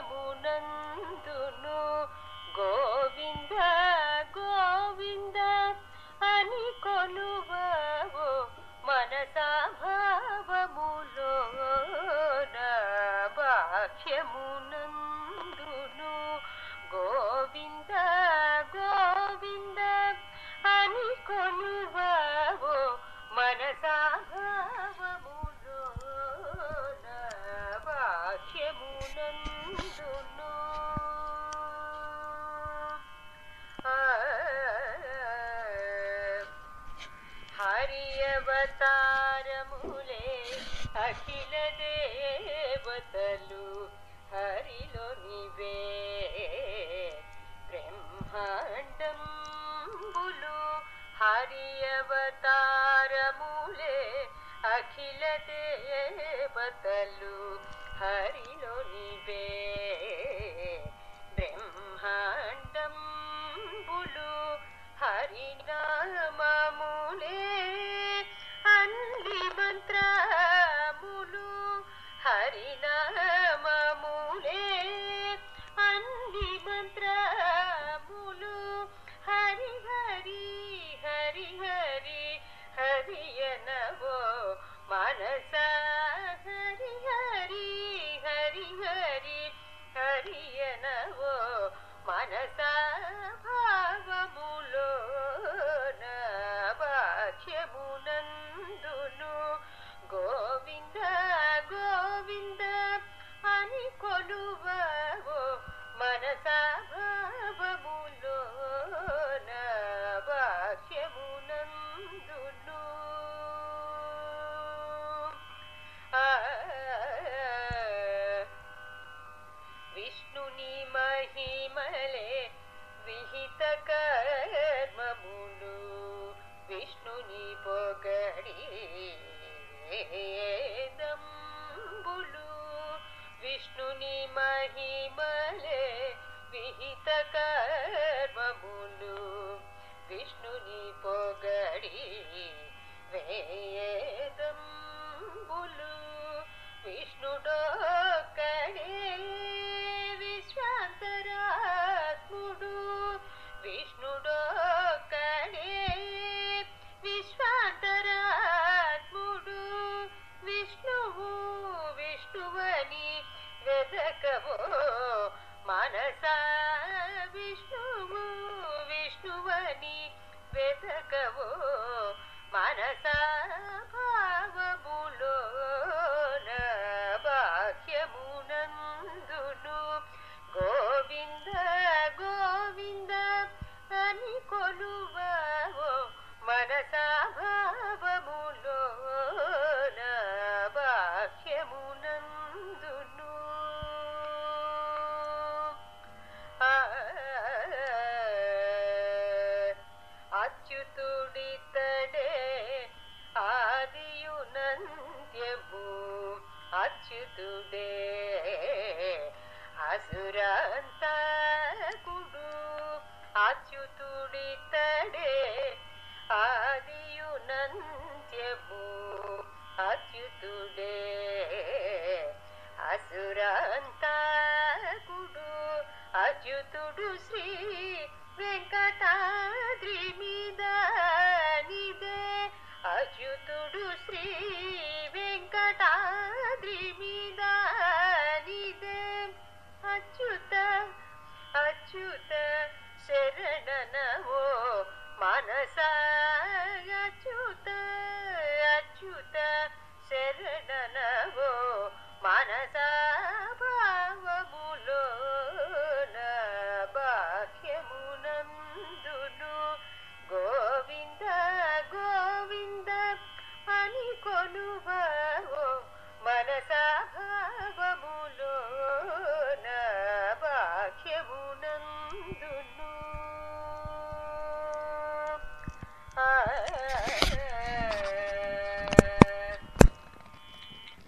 భాష్యమునందును గోవింద గోవింద అని కొలువవో మనసా భావములోన భాష్యమునందును గోవింద గోవింద అని కొలువవో మనసా భావములోన భాష్యమునందును ఆ హరియవతారములే అఖిల దేవతలు హరిలో నివే బ్రహ్మాండంబులు హరియవతారములే అఖిల దేవతలు హరిలో నివే బ్రహ్మాండంబులు హరినామములే అన్ని మంత్రములు హరినామములే అన్ని మంత్రములు హరి హరి హరి హరి హరియనవో మనస హరి హరి హరి హరి హరియనవో మనస భావములోన భాష్యమునందును గోవింద గోవింద అని కొలువవో మనస భావములోన భాష్యమునందును ఆ విష్ణుని మహిమలే విహిత కర్మములు విష్ణుని పొగడి దంబులు విష్ణుని మహిమలే విహిత కర్మములు విష్ణుని పొగడి వేదంబులు విష్ణుడొక్కడే విశ్వాంతరాత్ముడు విష్ణుడొక్కడే విశ్వాంతరాత్ముడు విష్ణువు విష్ణువని వెదకవో మనస విష్ణువు విష్ణువని వెదకవో మనస భావములోన బాహ్యమునందును గోవింద గోవింద అని కొలువవో మనస భావములోన బాహ్యమునందును ఆ అచ్యుతుడితడే ఆదియునంత్యము అచ్యుతుడే అసురాంతకుడు అచ్యుతుడితడే ఆదియునంత్యము అచ్యుతుడే అసురాంతకుడు అచ్యుతుడు శ్రీ వెంకటా